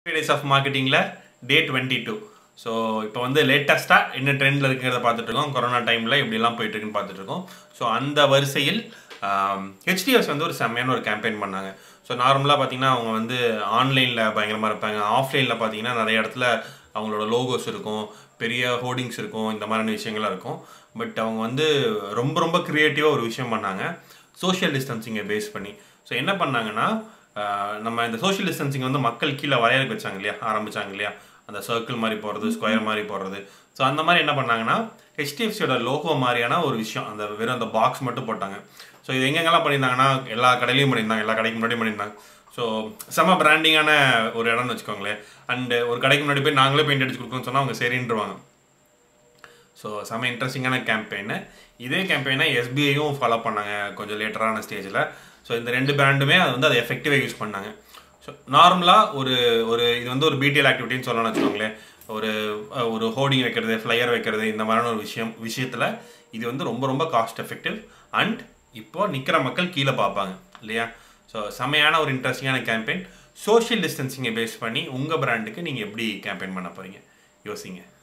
days of மார்க்கெட்டிங்கில் day twenty two so இப்போ வந்து லேட்டஸ்ட்டாக என்ன ட்ரெண்டில் இருக்கிறத பார்த்துட்டு இருக்கோம் கொரோனா டைமில் இப்படிலாம் போயிட்டு இருக்குன்னு பார்த்துட்டு இருக்கோம் ஸோ அந்த வரிசையில் ஹெச்டிஎஃப்ஸ் வந்து ஒரு செம்மையான ஒரு கேம்பெயின் பண்ணாங்க ஸோ நார்மலாக பார்த்தீங்கன்னா அவங்க வந்து ஆன்லைனில் பயங்கரமாக இருப்பாங்க ஆஃப்லைனில் பார்த்தீங்கன்னா நிறைய இடத்துல அவங்களோட லோகோஸ் இருக்கும் பெரிய ஹோர்டிங்ஸ் இருக்கும் இந்த மாதிரியான விஷயங்கள்லாம் இருக்கும் பட் அவங்க வந்து ரொம்ப ரொம்ப க்ரியேட்டிவாக ஒரு விஷயம் பண்ணாங்க சோஷியல் டிஸ்டன்சிங்கை பேஸ் பண்ணி ஸோ என்ன பண்ணாங்கன்னா ஆஹ் நம்ம இந்த சோஷியல் டிஸ்டன்சிங் வந்து மக்கள் கீழே வரையறுக்க வச்சாங்க இல்லையா ஆரம்பிச்சாங்க இல்லையா அந்த சர்க்கிள் மாதிரி போகிறது ஸ்கொயர் மாதிரி போடுறது ஸோ அந்த மாதிரி என்ன பண்ணாங்கன்னா ஹெச்டிஎஃப்சியோட லோகோ மாதிரியான ஒரு விஷயம் அந்த வெறும் அந்த பாக்ஸ் மட்டும் போட்டாங்க ஸோ இது எங்கெங்கெல்லாம் பண்ணியிருந்தாங்கன்னா எல்லா கடையிலையும் பண்ணியிருந்தாங்க எல்லா கடைக்கு முன்னாடியும் பண்ணியிருந்தாங்க ஸோ செம பிராண்டிங்கான ஒரு இடம்னு வச்சுக்கோங்களேன் அண்டு ஒரு கடைக்கு முன்னாடி போய் நாங்களே பெயிண்ட் அடிச்சு கொடுக்கணும்னு சொன்னால் அவங்க சரின்றுவாங்க ஸோ செம இன்ட்ரெஸ்டிங்கான கேம்பெயின் இதே கேம்பெயினை எஸ்பிஐயும் ஃபாலோ பண்ணாங்க கொஞ்சம் லேட்டரான ஸ்டேஜில் ஸோ இந்த ரெண்டு பிராண்டுமே அது வந்து அதை எஃபெக்டிவாக யூஸ் பண்ணாங்க ஸோ நார்மலாக ஒரு ஒரு இது வந்து ஒரு பிடிஎல் ஆக்டிவிட்டின்னு சொல்லலாம்னு வச்சுக்கோங்களேன் ஒரு அஹ், ஒரு ஹோர்டிங் வைக்கிறது ஃப்ளையர் வைக்கிறது இந்த மாதிரியான ஒரு விஷயம் விஷயத்தில் இது வந்து ரொம்ப ரொம்ப காஸ்ட் எஃபெக்டிவ் அண்ட் இப்போ நிற்கிற மக்கள் கீழே பார்ப்பாங்க இல்லையா ஸோ செமையான ஒரு இன்ட்ரெஸ்டிங்கான கேம்பெயின் சோஷியல் டிஸ்டன்சிங்கை பேஸ் பண்ணி உங்கள் பிராண்டுக்கு நீங்கள் எப்படி கேம்பெயின் பண்ண போகிறீங்க யோசிங்க